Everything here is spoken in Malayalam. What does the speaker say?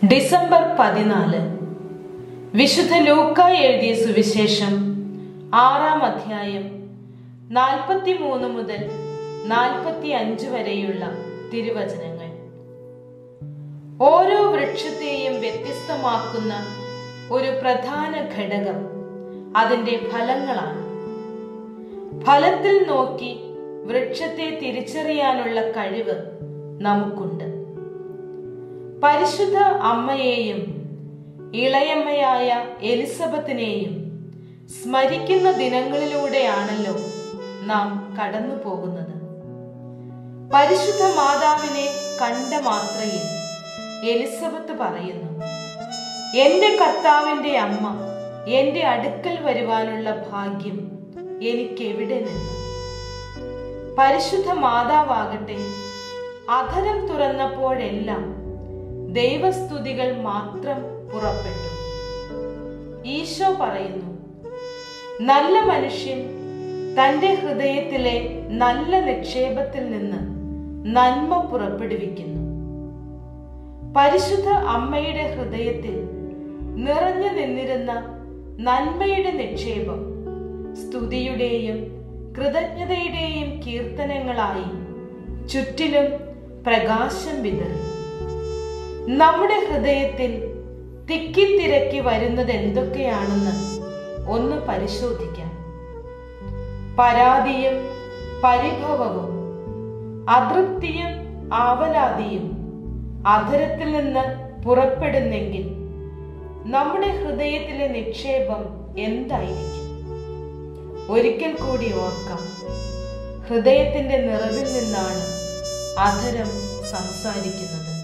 ഡിസംബർ പതിനാല് വിശുദ്ധ ലൂക്ക എഴുതിയ സുവിശേഷം ആറാം അധ്യായം നാൽപ്പത്തി മൂന്ന് മുതൽ നാൽപ്പത്തി അഞ്ച് വരെയുള്ള തിരുവചനങ്ങൾ ഓരോ വൃക്ഷത്തെയും വ്യത്യസ്തമാക്കുന്ന ഒരു പ്രധാന ഘടകം അതിന്റെ ഫലങ്ങളാണ് ഫലത്തിൽ നോക്കി വൃക്ഷത്തെ തിരിച്ചറിയാനുള്ള കഴിവ് നമുക്കുണ്ട് പരിശുദ്ധ അമ്മയെയും ഇളയമ്മയായ എലിസബത്തിനെയും സ്മരിക്കുന്ന ദിനങ്ങളിലൂടെയാണല്ലോ നാം കടന്നു പോകുന്നത് പരിശുദ്ധ മാതാവിനെ കണ്ട മാത്രയിൽ എലിസബത്ത് പറയുന്നു എന്റെ കർത്താവിന്റെ അമ്മ എന്റെ അടുക്കൽ വരുവാനുള്ള ഭാഗ്യം എനിക്ക് എവിടെ നിന്ന് പരിശുദ്ധ മാതാവാകട്ടെ അധരം തുറന്നപ്പോഴെല്ലാം ദൈവസ്തുതികൾ മാത്രം പുറപ്പെട്ടു ഈശോ പറയുന്നു നല്ല മനുഷ്യൻ തന്റെ ഹൃദയത്തിലെ നല്ല നിക്ഷേപത്തിൽ നിന്ന് നന്മ പുറപ്പെടുവിക്കുന്നു പരിശുദ്ധ അമ്മയുടെ ഹൃദയത്തിൽ നിറഞ്ഞു നിന്നിരുന്ന നന്മയുടെ നിക്ഷേപം സ്തുതിയുടെയും കൃതജ്ഞതയുടെയും കീർത്തനങ്ങളായി ചുറ്റിലും പ്രകാശം വിതറി നമ്മുടെ ഹൃദയത്തിൽ തിക്കിത്തിരക്കി വരുന്നത് എന്തൊക്കെയാണെന്ന് ഒന്ന് പരിശോധിക്കാം പരാതിയും പരിഭവവും അതൃപ്തിയും ആവലാതിയും അധരത്തിൽ നിന്ന് പുറപ്പെടുന്നെങ്കിൽ നമ്മുടെ ഹൃദയത്തിലെ നിക്ഷേപം എന്തായിരിക്കും ഒരിക്കൽ കൂടി ഓർക്കാം ഹൃദയത്തിന്റെ നിറവിൽ നിന്നാണ് അധരം സംസാരിക്കുന്നത്